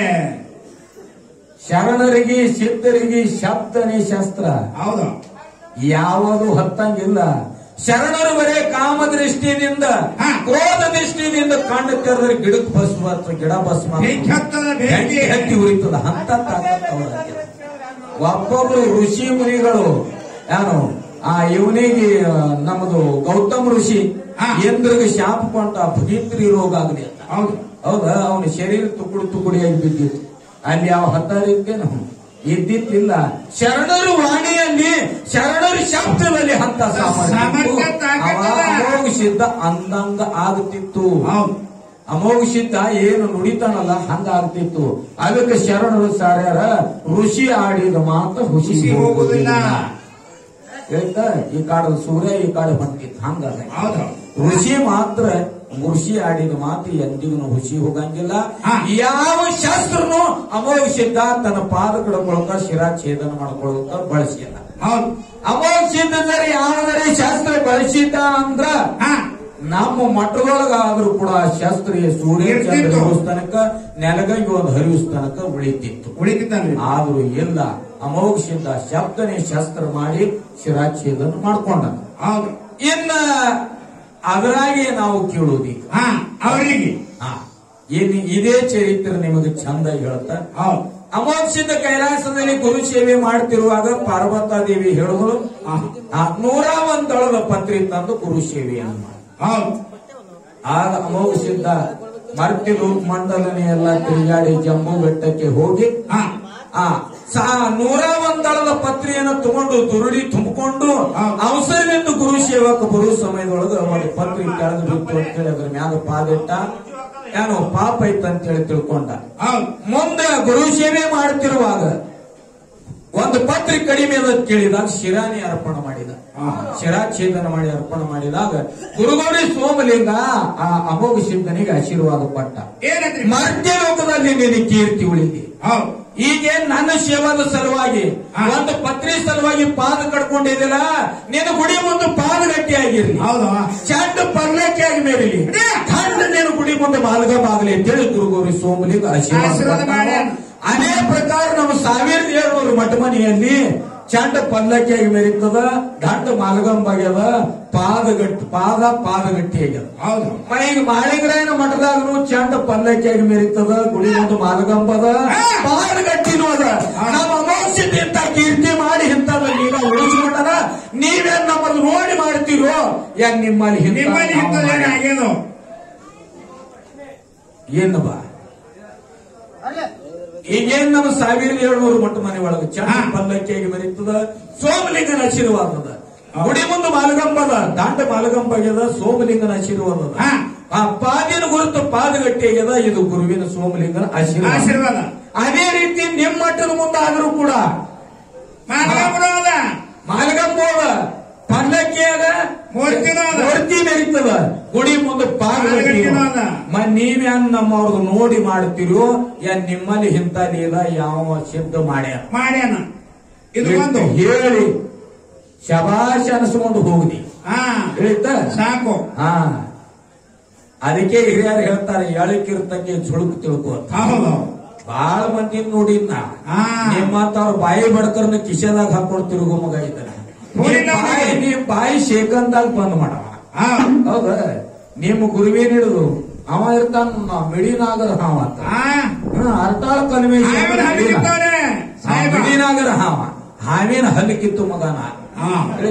ಶರಣರಿಗೆ ಸಿದ್ಧರಿಗೆ ಶಬ್ದನೇ ಶಸ್ತ್ರ ಹೌದು ಯಾವುದು ಹತ್ತಂಗಿಲ್ಲ ಶರಣರು ಬರೇ ಕಾಮ ದೃಷ್ಟಿಯಿಂದ ಹಾ. ಕ್ರೋಧ ದೃಷ್ಟಿಯಿಂದ ಕಣ್ಣು ತೆರೆದ್ರೆ ಗಿಡಕ್ಕೆ ಭಸ್ಮ ಅಥವಾ ಗಿಡ ಭಸ್ಮ ಬೆಂಕಿ ಹತ್ತದ ಬೆಂಕಿ ಬೆಂಕಿ ಹತ್ತಿ ಉರಿತದ ಅಂತ ಒಬ್ಬೊಬ್ರು ಋಷಿ ಮುನಿಗಳು ಏನು ಆ ಇವನಿಗೆ ಆ, ನಮ್ಮದು ಗೌತಮ್ ಋಷಿ ಹಾ. ಇಂದ್ರಿಗೆ ಶಾಪ ಕೊಂಟ ಭಗೀತ್ರಿ ರೋಗ ಆಗಲಿ ಅಂತ ಹೌದು ಹೌದಾ ಅವನ ಶರೀರ ತುಕುಡು ತುಕುಡಿಯಾಗಿ ಬಿದ್ದಿತ್ತು ಅಲ್ಲಿ ಯಾವ ಹತ್ತಾರಿದ್ದೇನು ಇದ್ದಿತ್ತಿಲ್ಲ ಶರಣರು ವಾಣಿಯಲ್ಲಿ ಶರಣರು ಶಬ್ದದಲ್ಲಿ ಹಂತ ಸಾಮರ್ಥ್ಯ ತಾಕತ್ತದ. ಅಮೋಘಿಸಿದ್ದ ಅಂದಂಗ ಆಗುತ್ತಿತ್ತು ಹೌದು ಅಮೋಘಿಸಿದ್ದ ಏನು ನುಡಿತಾನಲ್ಲ ಹಂಗ ಆಗ್ತಿತ್ತು ಅದಕ್ಕೆ ಶರಣರು ಸಾರ್ಯಾರ ಋಷಿ ಆಡಿದ ಮಾತು ಹುಸಿ ಹುಸಿ ಹೋಗುವುದಿಲ್ಲ. ಹೋಗುವುದಿಲ್ಲ ಹೇಳ್ತಾ ಈ ಕಾಡದ ಸೂರ್ಯ ಈ ಕಾಡು ಬಂದಿತ್ತು ಹಂಗ ಹೌದು ಋಷಿ ಮಾತ್ರ ಋಷಿ ಆಡಿದ ಮಾತು ಎಂದಿಗೂ ಹುಸಿ ಹೋಗಂಗಿಲ್ಲ ಹಾ. ಯಾವ ಶಾಸ್ತ್ರನು ಅಮೋಘ ಸಿದ್ಧ ತನ್ನ ಪಾದ ಕಡ್ಕೊಳಕ ಶಿರಾಚ್ಛೇದನ ಮಾಡ್ಕೊಳಕ ಬಳಸಿಲ್ಲ ಹೌದು ಅಮೋಘ ಸಿದ್ಧದರೆ ಯಾವ್ದಾರೆ ಶಾಸ್ತ್ರ ಬಳಸಿದ್ದ ಅಂದ್ರ ಹಾ ನಮ್ಮ ಮಠದೊಳಗಾದ್ರೂ ಕೂಡ ಶಾಸ್ತ್ರೀಯ ಸೂರ್ಯ ಚಂದ್ರ ಇರ್ತಿತ್ತು. ಹರಿಸ್ತನಕ ನೆಲಗಂಗೆ ಒಂದು ಹರಿಸ್ತನಕ ಉಳಿತಿತ್ತು ಉಳಿತಿತ್ತಲ್ರಿ ಆದ್ರೂ ಇಲ್ಲ ಅಮೋಘ ಸಿದ್ಧ ಶಬ್ದನೇ ಶಾಸ್ತ್ರ ಮಾಡಿ ಶಿರಾಚ್ಛೇದನ ಮಾಡ್ಕೊಂಡ ಹೌದು ಇನ್ನ ಅದರಾಗೆ ನಾವು ಕೇಳೋದೀಗ ಹಾ ಅವರಿಗೆ ಹಾ ಇನ್ನು ಇದೇ ಚರಿತ್ರೆ ನಿಮಗೆ ಚಂದ ಹೇಳ್ತಾ ಹೌದು ಅಮೋಕ್ಷದ ಕೈಲಾಸದಲ್ಲಿ ಗುರು ಸೇವೆ ಮಾಡ್ತಿರುವಾಗ ಪಾರ್ವತಾದೇವಿ ಹೇಳಿದ್ರು ಹಾ. ಆ, ನೂರ ಒಂದ್ ದಳದ ಪತ್ರಿ ತಂದು ಗುರು ಸೇವೆಯನ್ನು ಮಾಡಿ ಹೌದು ಆಗ ಅಮೋಘ ಸಿದ್ಧ ಮರ್ತಿ ರೂಪ ಮಂಡಲನೆ ಎಲ್ಲ ತಿರುಗಾಡಿ ಜಂಬೂ ಬೆಟ್ಟಕ್ಕೆ ಹೋಗಿ ಹಾ ಆ ಸಾ ನೂರ ಒಂದಳದ ಪತ್ರಿಯನ್ನು ತಗೊಂಡು ದುರುಳಿ ತುಂಬಿಕೊಂಡು ಹಾ. ಅವಸರದಿಂದ ಗುರು ಸೇವಕ ಬರುವ ಸಮಯದೊಳಗ ಒಂದು ಪತ್ರಿ ಕೆಳಗೆ ಬಿತ್ತು ಅಂತೇಳಿ ಅದ್ರ ಮ್ಯಾಗ ಪಾದಿಟ್ಟ ಏನೋ ಪಾಪ ಐತ ಅಂತೇಳಿ ತಿಳ್ಕೊಂಡ ಹೌದು ಮುಂದೆ ಗುರು ಸೇವೆ ಮಾಡ್ತಿರುವಾಗ ಒಂದು ಪತ್ರಿ ಕಡಿಮೆ ಅದ ಕೇಳಿದಾಗ ಶಿರಾನಿ ಅರ್ಪಣೆ ಮಾಡಿದ ಹಾ. ಶಿರಾಚ್ಛೇದನ ಮಾಡಿ ಅರ್ಪಣೆ ಮಾಡಿದಾಗ ಗುರುಗೌರಿ ಸೋಮಲಿಂಗ ಆ ಅಮೋಘ ಸಿದ್ಧನಿಗೆ ಆಶೀರ್ವಾದ ಪಟ್ಟ ಏನಂದ್ರಿ ಮರ್ತ್ಯ ಲೋಕದಲ್ಲಿ ನಿನ್ನ ಕೀರ್ತಿ ಉಳಿದಿ ಹೌದು ಈಗ ನನ್ನ ಸೇವಾದ ಸಲುವಾಗಿ ಹಾ. ಒಂದು ಪತ್ರಿ ಸಲುವಾಗಿ ಪಾದ ಕಡ್ಕೊಂಡಿದ್ದಿಲ್ಲ ನಿನ್ನ ಗುಡಿ ಮುಂದೆ ಪಾದ ಗಟ್ಟಿಯಾಗಿರ್ಲಿ ಹೌದು ಚಂಡ ಪರ್ಲಕ್ಕಿಯಾಗಿ ಮೇರಿಲಿ ಖಂಡ ನೀನು ಗುಡಿ ಮುಂದೆ ಮಾಲ್ಗ ಬಾಗಲಿ ಅಂತೇಳಿ ಗುರುಗೌರಿ ಸೋಮಲಿಂಗ ಆಶೀರ್ವಾದ ಆಶೀರ್ವಾದ ಪಟ್ಟ. ಮಾಡ್ಯಾನ. ಅದೇ ಪ್ರಕಾರ ನಮ್ಮ ಸಾವಿರದ ಏಳ್ನೂರು ಮಠ ಮನೆಯಲ್ಲಿ ಚಂಡ ಪಲ್ಲಕ್ಕಿಯಾಗಿ ಮೆರೀತದ ದಂಡ ಮಾಲ್ಗಂಬಾಗ್ಯದ ಪಾದಗಟ್ಟಿ ಪಾದ ಪಾದಗಟ್ಟಿ ಆಗ್ಯದ ಹೌದು ಈಗ ಮಾಳಿಂಗರಾಯನ ಮಠದಾಗನು ಚಂಡ ಪಲ್ಲಕ್ಕಿಯಾಗಿ ಮೆರೀತದ ಗುಡಿ ಮುಂದೆ ಮಾಲಗಂಬದ ಪಾದಗಟ್ಟಿನೂ ಅದ ನಮ್ಮ ಅಮೋಕ್ಷದ ಇಂತ ಕೀರ್ತಿ ಮಾಡಿ ಇಂಥದ್ದು ಈಗ ಉಳಿಸ್ಕೊಂಡನ ನೀವೇನ್ ನಮ್ಮನ್ನು ನೋಡಿ ಮಾಡ್ತೀರೋ ಯಾಕೆ ನಿಮ್ಮಲ್ಲಿ ಹಿಂತ ನಿಮ್ಮಲ್ಲಿ ನಾವು ಇಂಥದ್ದೇನು ಮಾಡಿ- ಆಗ್ಯದು ಏನು ಬಾ ಈಗೇನ್ ನಮ್ಮ ಸಾವಿರದ ಏಳ್ನೂರು ಮೊಟ್ಟ ಮನೆ ಒಳಗೆ ಚಂದ ಹಾ. ಪಲ್ಲಕ್ಕಿಯಾಗಿ ಬರೀತದ ಸೋಮಲಿಂಗನ ಆಶೀರ್ವಾದದ ಗುಡಿ ಮುಂದೆ ಮಾಲಗಂಬದ ದಾಂಡ ಮಾಲಗಂಬ ಆಗ್ಯದ ಸೋಮಲಿಂಗನ ಆಶೀರ್ವಾದದ ಹಾ. ಆ ಪಾದಿನ ಗುರುತು ಪಾದಗಟ್ಟಿ ಆಗ್ಯದ ಇದು ಗುರುವಿನ ಸೋಮಲಿಂಗನ ಆಶೀರ್ವಾದ ಆಶೀರ್ವಾದ ಅದೇ ರೀತಿ ನಿಮ್ಮ ಮಟ್ಟದ ಮುಂದೆ ಆದರೂ ಕೂಡ ಮಾನವ ಅದ ಮಾಲಗಂಬೋದ ಪಲ್ಲಕ್ಕಿಯಾಗ ಮೂರ್ತಿನೂ ಅದ. ಮೂರ್ತಿ ಮೆರಿತದ ಗುಡಿ ಮುಂದೆ ಪಾದಗಟ್ಟಿನೂ ಅದ. ಮ ನೀವ್ಯಾನ್ ನಮ್ಮವ್ರದ್ದು ನೋಡಿ ಮಾಡ್ತಿರೋ ಏನ್ ನಿಮ್ಮಲ್ಲಿ ಇಂಥ ಲೀಲ ಯಾವ ಸಿದ್ಧ ಮಾಡ್ಯಾರ ಮಾಡ್ಯಾನ ಇದು ಒಂದು ಹೇಳಿ ಶಬಾಷ್ ಅನಿಸ್ಕೊಂಡು ಹೋಗ್ದಿ ಹಾ ಹೇಳಿತ ಸಾಕು ಹಾ ಅದಕ್ಕೆ ಹಿರಿಯರು ಹೇಳ್ತಾರೆ ಎಳಕಿರ್ತಕ್ಕೆ ಜುಳುಕು ತಿಳ್ಕೋ ಅಂತ. ಹೌದು ಬಾಳ ಮಂದಿ ನೋಡಿದ್ನ ಹಾ. ನಿಮ್ಮಂತವ್ರ ಬಾಯಿ ಬಡ್ಕರ್ನ ಕಿಶೆದಾಗ ಹಾಕೊಂಡು ತಿರುಗೋ ಮಗ ಇದ್ದಾನೆ ನೋಡಿಲ್ಲ ನೀ ಬಾಯಿ ನೋಡಿ. ನೀ ಬಾಯಿ ಶೇಕಂದಾಗ ಬಂದ್ ಮಾಡವ ಹಾ ಹೌದ ನಿಮ್ಮ ಗುರುವೇನ್ ಹಿಡಿದು ಅವ ಇರ್ತಾನ ಮಿಡಿನಾಗರ ಹಾವ ಅಂತ ಹಾ ಹ್ಮ್, ಅರ್ತಾಳ ಕಲ್ಮೇಶ ಸಾಹೇಬರ ಹಲ್ಲಿಗಿದ್ದವ್ನೆ ಸಾಹೇಬ ಮಿಡಿನಾಗರ ಹಾವ ಹಾವೇನ ಹಲ್ಲಿಕ್ಕಿತ್ತು ಮಗನ ಹಾ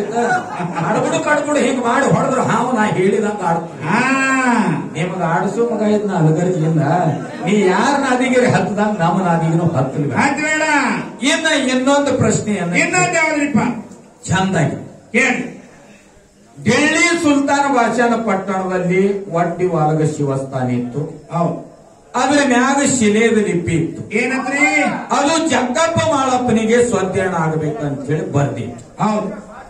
ಕಡ್ಬಿಡು ಕಡ್ಬಿಡು ಹಿಂಗ್ ಮಾಡಿ ಹೊಡೆದ್ರ ಹಾವ ನಾ ಹೇಳಿದಂಗ ಆಡ್ತಾನೆ ಹಾ ನಿಮಗ ಆಡಿಸೋ ಮಗ ಇದ್ನ ಅಲಗರ್ಜಿಯಿಂದ ನೀ ಯಾರ ನಾದಿಗಿರಿ ಹತ್ತದಂಗ ನಮ್ಮ ನಾದಿಗಿನೂ ಹತ್ತಲಿಲ್ಲ ಆಯ್ತು ಬೇಡ ಇನ್ನ ಇನ್ನೊಂದು ಪ್ರಶ್ನೆಯನ್ನ ಇನ್ನೊಂದು ಯಾವ್ದ್ರಿಪ್ಪ ಚಂದಾಗಿ ಕೇಳಿ ಡೆಲ್ಲಿ ಸುಲ್ತಾನ ಬಾಚಾನ ಪಟ್ಟಣದಲ್ಲಿ ವಡ್ಡಿ ವಾಲಗ ಶಿವಸ್ಥಾನ ಇತ್ತು ಹೌದು ಅದ್ರ ಮ್ಯಾಗ ಶಿಲೇದ ಲಿಪಿ ಇತ್ತು ಏನಂತ್ರಿ ಅದು ಜಗ್ಗಪ್ಪ ಮಾಳಪ್ಪನಿಗೆ ಸ್ವರ್ಧೀರ್ಣ ಆಗ್ಬೇಕಂತ ಹೇಳಿ ಬರ್ದಿತ್ತು ಹೌದು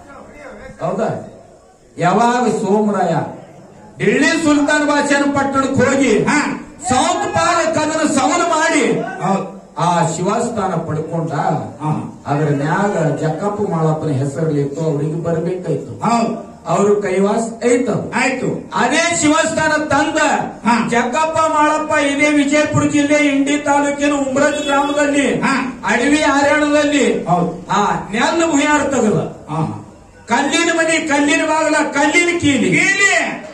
ಹೌದಾ ಯಾವಾಗ ಸೋಮರಾಯ ಡೆಲ್ಲಿ ಸುಲ್ತಾನ್ ಬಾಚಾನ ಪಟ್ಟಣಕ್ಕೆ ಹೋಗಿ ಹಾ ಸೌತ್ ಪಾಲ ಕದನ ಸವನ ಮಾಡಿ ಹೌದು ಆ ಶಿವಸ್ಥಾನ ಪಡ್ಕೊಂಡ ಹಾ ಅದ್ರ ಮ್ಯಾಗ ಜಕ್ಕಪ್ಪ ಮಾಳಪ್ಪನ ಹೆಸರಲ್ಲಿತ್ತು ಅವ್ರಿಗೆ ಬರ್ಬೇಕಾಯ್ತು ಹೌದು ಅವ್ರ ಕೈವಾಸ ಐತದು ಆಯ್ತು ಅದೇ ಶಿವಸ್ಥಾನ ತಂದ ಹಾ. ಜಕ್ಕಪ್ಪ ಮಾಳಪ್ಪ ಇದೇ ವಿಜಯಪುರ ಜಿಲ್ಲೆ ಇಂಡಿ ತಾಲೂಕಿನ ಉಮ್ರಜ್ ಗ್ರಾಮದಲ್ಲಿ ಹಾ. ಅಡವಿ ಹರ್ಯಾಣದಲ್ಲಿ ಹೌದು ಆ ನೆಲ್ಲ ಭೂಯಾರ ತೆಗದ ಹಾ ಕಲ್ಲಿನ ಮನಿ ಕಲ್ಲಿನ ಬಾಗಲ ಕಲ್ಲಿನ ಕೀಲಿ ಇಲ್ಲಿ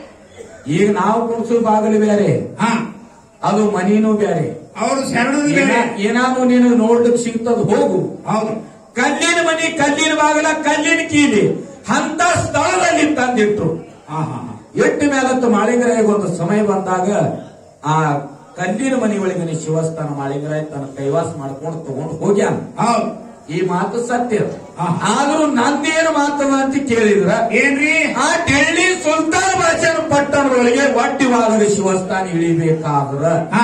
ಈಗ ನಾವು ಕುಣಿಸೋ ಬಾಗಿಲು ಬೇರೆ ಹಾ ಅದು ಮನಿನೂ ಬೇರೆ ಅವರು ಶರಣದ ಏನ- ಏನಾದ್ರು ನಿನಗೆ ನೋಡ್ಲಿಕ್ಕೆ ಸಿಗ್ತದ ಹೋಗು ಹೌದು ಕಲ್ಲಿನ ಮನಿ ಕಲ್ಲಿನ ಬಾಗಲ ಕಲ್ಲಿನ ಕೀಲಿ ಅಂತ ಸ್ಥಳದಲ್ಲಿ ತಂದಿಟ್ರು ಹಾ ಹಾ ಹಾ ಎಟ್ಟು ಮೇಲತ್ತು ಮಾಳಿಂಗರಾಯ ಒಂದು ಸಮಯ ಬಂದಾಗ ಆ ಕಲ್ಲಿನ ಮನಿ ಒಳಗಿನ ಶಿವಸ್ಥಾನ ಮಾಳಿಂಗರಾಯ ತನ್ನ ಕೈವಾಸ ಮಾಡ್ಕೊಂಡು ತಗೊಂಡು ಹೋಗ್ಯಾನ ಹೌದು ಈ ಮಾತು ಸತ್ಯ ಹಾ. ಆದ್ರೂ ನಂದೇನು ಮಾತದ ಅಂತ ಕೇಳಿದ್ರ ಏನ್ರಿ ಆ ಡೆಲ್ಲಿ ಸುಲ್ತಾನ್ ಬಾಚನ ಪಟ್ಟಣದೊಳಗೆ ಒಟ್ಟಿವಾಗದ ಶಿವಸ್ಥಾನ ಇಳಿಬೇಕಾದ್ರ ಹಾ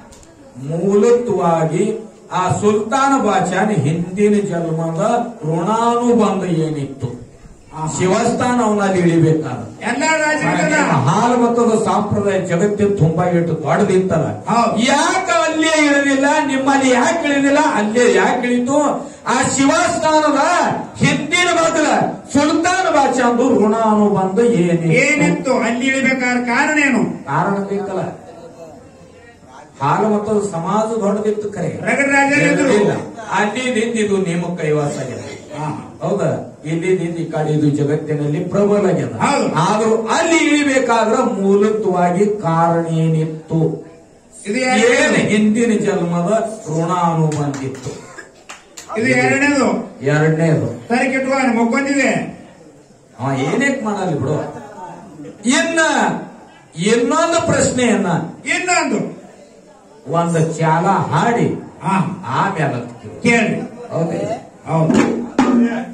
ಮೂಲತ್ವವಾಗಿ ಆ ಸುಲ್ತಾನ ಬಾಚಾನ ಹಿಂದಿನ ಜನ್ಮದ ಋಣಾನುಬಂಧ ಏನಿತ್ತು ಶಿವಸ್ಥಾನ ಅವನಲ್ಲಿ ಇಳಿಬೇಕಾದ್ರೆ ಎಲ್ಲ ರಾಜ್ಯದ ಹಾಲು ಮತದ ಸಂಪ್ರದಾಯ ಜಗತ್ತಿನ ತುಂಬಾ ಇಟ್ಟು ದೊಡ್ಡದಿತ್ತಲ್ಲ ಹೌದು. ಯಾಕೆ ಅಲ್ಲೇ ಇಳಿದಿಲ್ಲ ನಿಮ್ಮಲ್ಲಿ ಯಾಕೆ ಇಳಿದಿಲ್ಲ ಅಲ್ಲೇ ಯಾಕೆ ಇಳಿತು ಆ ಶಿವಸ್ಥಾನದ ಹಿಂದಿನ ಮೊದಲ ಸುಲ್ತಾನ ಬಾಚಾಂದು ಋಣಾನುಬಂಧ ಏನಿತ್ತು ಏನಿತ್ತು ಅಲ್ಲಿ ಇಳಿಬೇಕಾದ ಕಾರಣ ಏನು ಕಾರಣ ಬೇಕಲ್ಲ ಹಾಲು ಮತದ ಸಮಾಜ ದೊಡ್ಡದಿತ್ತು ಕರೆ ರಗಡ ರಾಜರಿದ್ರು ಇಲ್ಲ. ಅಲ್ಲಿ ನಿಂದಿದು ನೇಮ ಕೈವಾಸ ಆಗಿದೆ ಹಾ ಹೌದಾ ಇಲ್ಲಿ ನಿಂದ ಈ ಕಡೆ ಇದು ಜಗತ್ತಿನಲ್ಲಿ ಪ್ರಬಲ ಆಗ್ಯದ ಹೌದು. ಆದ್ರೂ ಅಲ್ಲಿ ಇಳಿಬೇಕಾದ್ರ ಮೂಲತ್ವವಾಗಿ ಕಾರಣ ಏನಿತ್ತು ಇದು ಏನ್ ಎರಡನೇದು ಹಿಂದಿನ ಜನ್ಮದ ಋಣಾನುಬಂಧಿತ್ತು ಇದು ಎರಡನೇದು ಎರಡನೇದು ಸರಿ ಕೆಟ್ಟುವ ಮುಕ್ಕೊಂದಿದೆ ಅವ ಏನಕ್ಕೆ ಮಾಡಲಿ ಬಿಡು ಇನ್ನ ಇನ್ನೊಂದು ಪ್ರಶ್ನೆಯನ್ನ ಇನ್ನೊಂದು ಒಂದು ಚಾಲ ಹಾಡಿ ಹಾ ಆಮೇಲೆ ಹತ್ತೀವಿ. ಕೇಳಿ ಹೌದೇ ಹೌದು